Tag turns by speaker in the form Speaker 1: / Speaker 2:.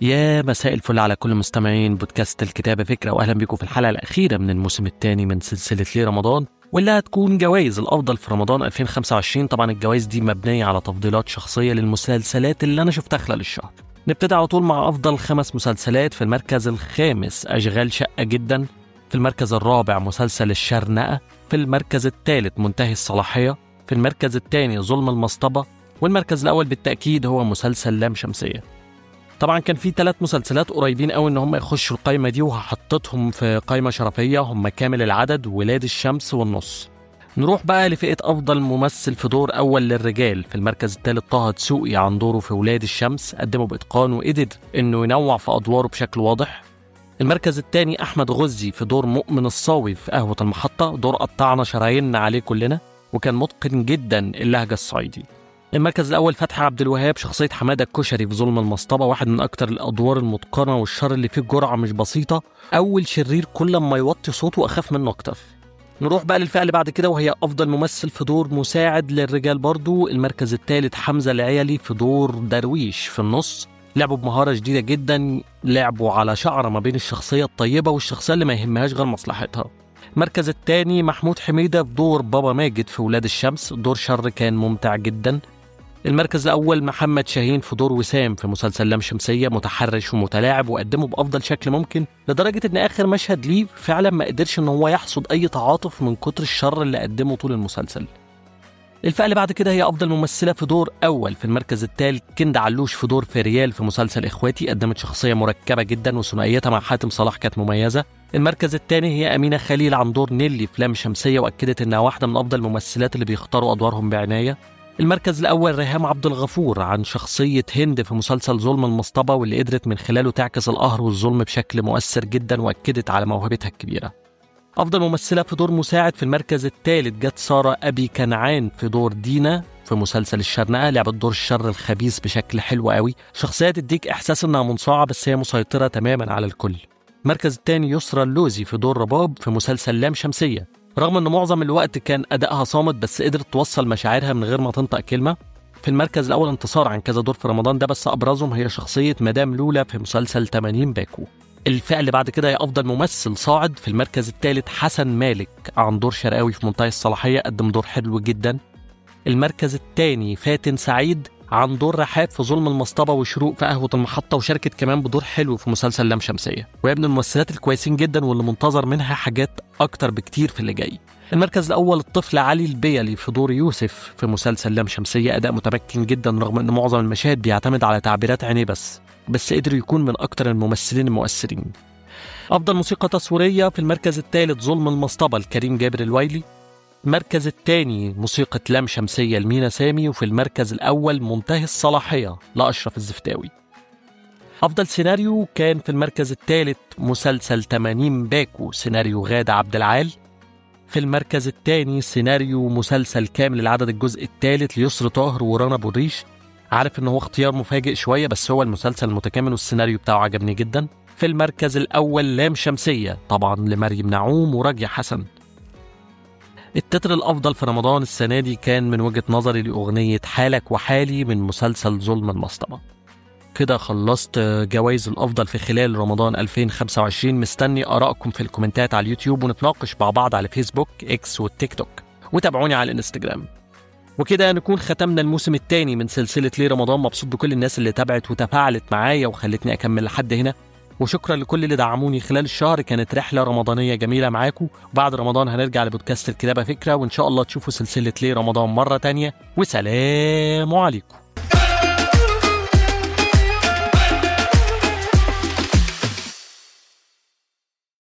Speaker 1: يا مساء الفل على كل مستمعين بودكاست الكتابة فكرة وأهلا بكم في الحلقة الأخيرة من الموسم الثاني من سلسلة ليه رمضان واللي هتكون جوائز الأفضل في رمضان 2025 طبعا الجوائز دي مبنية على تفضيلات شخصية للمسلسلات اللي أنا شفتها خلال الشهر نبتدي على طول مع أفضل خمس مسلسلات في المركز الخامس أشغال شقة جدا في المركز الرابع مسلسل الشرنقة في المركز الثالث منتهي الصلاحية في المركز الثاني ظلم المصطبة والمركز الأول بالتأكيد هو مسلسل لام شمسية طبعا كان في ثلاث مسلسلات قريبين قوي ان هم يخشوا القايمه دي وهحطتهم في قايمه شرفيه هم كامل العدد ولاد الشمس والنص نروح بقى لفئه افضل ممثل في دور اول للرجال في المركز الثالث طه دسوقي عن دوره في ولاد الشمس قدمه باتقان وقدر انه ينوع في ادواره بشكل واضح المركز الثاني احمد غزي في دور مؤمن الصاوي في قهوه المحطه دور قطعنا شراييننا عليه كلنا وكان متقن جدا اللهجه الصعيدي المركز الاول فتحي عبد الوهاب شخصيه حماده الكشري في ظلم المصطبه واحد من اكتر الادوار المتقنه والشر اللي فيه جرعه مش بسيطه اول شرير كل ما يوطي صوته اخاف منه اكتر نروح بقى للفئه اللي بعد كده وهي افضل ممثل في دور مساعد للرجال برضو المركز الثالث حمزه العيلي في دور درويش في النص لعبوا بمهارة شديدة جدا لعبوا على شعرة ما بين الشخصية الطيبة والشخصية اللي ما يهمهاش غير مصلحتها المركز الثاني محمود حميدة في دور بابا ماجد في ولاد الشمس دور شر كان ممتع جدا المركز الأول محمد شاهين في دور وسام في مسلسل لام شمسية متحرش ومتلاعب وقدمه بأفضل شكل ممكن لدرجة إن آخر مشهد ليه فعلا ما قدرش إن هو يحصد أي تعاطف من كتر الشر اللي قدمه طول المسلسل الفئة اللي بعد كده هي أفضل ممثلة في دور أول في المركز الثالث كند علوش في دور فريال في مسلسل إخواتي قدمت شخصية مركبة جدا وثنائيتها مع حاتم صلاح كانت مميزة المركز الثاني هي أمينة خليل عن دور نيلي في لام شمسية وأكدت إنها واحدة من أفضل الممثلات اللي بيختاروا أدوارهم بعناية المركز الأول ريهام عبد الغفور عن شخصية هند في مسلسل ظلم المصطبة واللي قدرت من خلاله تعكس القهر والظلم بشكل مؤثر جدا وأكدت على موهبتها الكبيرة أفضل ممثلة في دور مساعد في المركز الثالث جت سارة أبي كنعان في دور دينا في مسلسل الشرنقة لعبت دور الشر الخبيث بشكل حلو قوي شخصية تديك إحساس إنها منصاعة بس هي مسيطرة تماما على الكل المركز الثاني يسرى اللوزي في دور رباب في مسلسل لام شمسية رغم ان معظم الوقت كان ادائها صامت بس قدرت توصل مشاعرها من غير ما تنطق كلمه في المركز الاول انتصار عن كذا دور في رمضان ده بس ابرزهم هي شخصيه مدام لولا في مسلسل 80 باكو الفئة اللي بعد كده هي أفضل ممثل صاعد في المركز الثالث حسن مالك عن دور شرقاوي في منتهي الصلاحية قدم دور حلو جدا المركز الثاني فاتن سعيد عن دور رحاب في ظلم المصطبة وشروق في قهوة المحطة وشاركت كمان بدور حلو في مسلسل لام شمسية وهي من الممثلات الكويسين جدا واللي منتظر منها حاجات أكتر بكتير في اللي جاي المركز الأول الطفل علي البيلي في دور يوسف في مسلسل لام شمسية أداء متمكن جدا رغم أن معظم المشاهد بيعتمد على تعبيرات عينيه بس بس قدر يكون من أكتر الممثلين المؤثرين أفضل موسيقى تصويرية في المركز الثالث ظلم المصطبة لكريم جابر الويلي المركز الثاني موسيقى لام شمسية لمينا سامي وفي المركز الأول منتهي الصلاحية لأشرف الزفتاوي أفضل سيناريو كان في المركز الثالث مسلسل 80 باكو سيناريو غادة عبد العال في المركز الثاني سيناريو مسلسل كامل العدد الجزء الثالث ليسر طاهر ورانا بوريش عارف ان هو اختيار مفاجئ شويه بس هو المسلسل متكامل والسيناريو بتاعه عجبني جدا في المركز الاول لام شمسيه طبعا لمريم نعوم وراجية حسن التتر الأفضل في رمضان السنة دي كان من وجهة نظري لأغنية حالك وحالي من مسلسل ظلم المصطبة كده خلصت جوائز الأفضل في خلال رمضان 2025 مستني آرائكم في الكومنتات على اليوتيوب ونتناقش مع بعض على فيسبوك إكس والتيك توك وتابعوني على الانستجرام وكده نكون ختمنا الموسم الثاني من سلسلة ليه رمضان مبسوط بكل الناس اللي تابعت وتفاعلت معايا وخلتني أكمل لحد هنا وشكرا لكل اللي دعموني خلال الشهر كانت رحلة رمضانية جميلة معاكم وبعد رمضان هنرجع لبودكاست الكتابة فكرة وإن شاء الله تشوفوا سلسلة ليه رمضان مرة تانية وسلام عليكم